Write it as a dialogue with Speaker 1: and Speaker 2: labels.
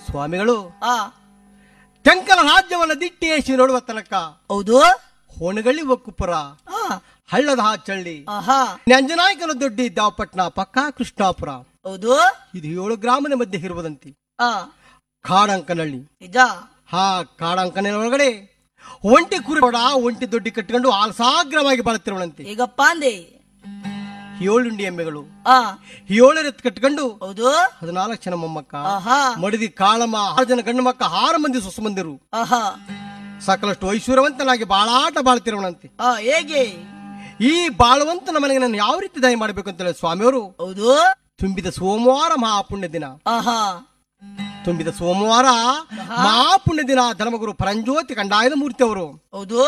Speaker 1: ಸ್ವಾಮಿಗಳು
Speaker 2: ಆ
Speaker 1: ಟಂಕಲ ರಾಜ್ಯವನ್ನ ದಿಟ್ಟಿಯೇಸಿ ನೋಡುವ ತನಕ
Speaker 2: ಹೌದು
Speaker 1: ಹೊಣಗಳ್ಳಿ ಒಕ್ಕುಪುರ
Speaker 2: ಆ
Speaker 1: ಹಳ್ಳದ ಹಾಚಳ್ಳಿ
Speaker 2: ಆಹಾ
Speaker 1: ನಂಜನಾಯಕನ ದೊಡ್ಡಿ ದಾವಪಟ್ನ ಪಕ್ಕ ಕೃಷ್ಣಾಪುರ
Speaker 2: ಹೌದು
Speaker 1: ಇದು ಏಳು ಗ್ರಾಮದ ಮಧ್ಯೆ ಇರುವುದಂತೆ
Speaker 2: ಆ
Speaker 1: ಕಾಡಂಕನಹಳ್ಳಿ
Speaker 2: ನಿಜ
Speaker 1: ಹಾ ಕಾಡಂಕನ ಒಳಗಡೆ ಒಂಟಿ ಕುರಿಬೋಡ ಒಂಟಿ ದೊಡ್ಡಿ ಕಟ್ಟಿಕೊಂಡು ಆಲ್ಸಾಗ್ರವಾಗಿ ಬಾಳುತ್ತಿರುವಳಂತೆ
Speaker 2: ಈಗಪ್ಪ ಅಂದೆ
Speaker 1: ಏಳುಂಡಿ ಎಮ್ಮೆಗಳು
Speaker 2: ಆ
Speaker 1: ಏಳರೆತ್ತು ಕಟ್ಕೊಂಡು
Speaker 2: ಹೌದು
Speaker 1: ಹದಿನಾಲ್ಕು ಜನ ಮೊಮ್ಮಕ್ಕ
Speaker 2: ಆಹಾ
Speaker 1: ಮಡದಿ ಕಾಳಮ್ಮ ಆರು ಜನ ಗಂಡು ಮಕ್ಕ ಆರು ಮಂದಿ ಸೊಸಮಂದಿರು
Speaker 2: ಆಹಾ
Speaker 1: ಸಾಕಷ್ಟು ಐಶ್ವರ್ಯವಂತನಾಗಿ ಬಾಳಾಟ ಬಾಳ್ತಿರುವಳಂತೆ
Speaker 2: ಆ ಹೇಗೆ
Speaker 1: ಈ ಬಾಳುವಂತನ ಮನೆಗೆ ನಾನು ಯಾವ ರೀತಿ ದಯ ಮಾಡಬೇಕು ಅಂತ ಹೇಳಿ ಸ್ವಾಮಿಯವರು
Speaker 2: ಹೌದು
Speaker 1: ತುಂಬಿದ ಸೋಮವಾರ ಮಹಾಪುಣ್ಯ ದಿನ
Speaker 2: ಆಹಾ
Speaker 1: ತುಂಬಿದ ಸೋಮವಾರ ಮಹಾಪುಣ್ಯ ದಿನ ಧರ್ಮಗುರು ಪರಂಜ್ಯೋತಿ ಕಂಡಾಯದ ಮೂರ್ತಿ ಅವರು
Speaker 2: ಹೌದು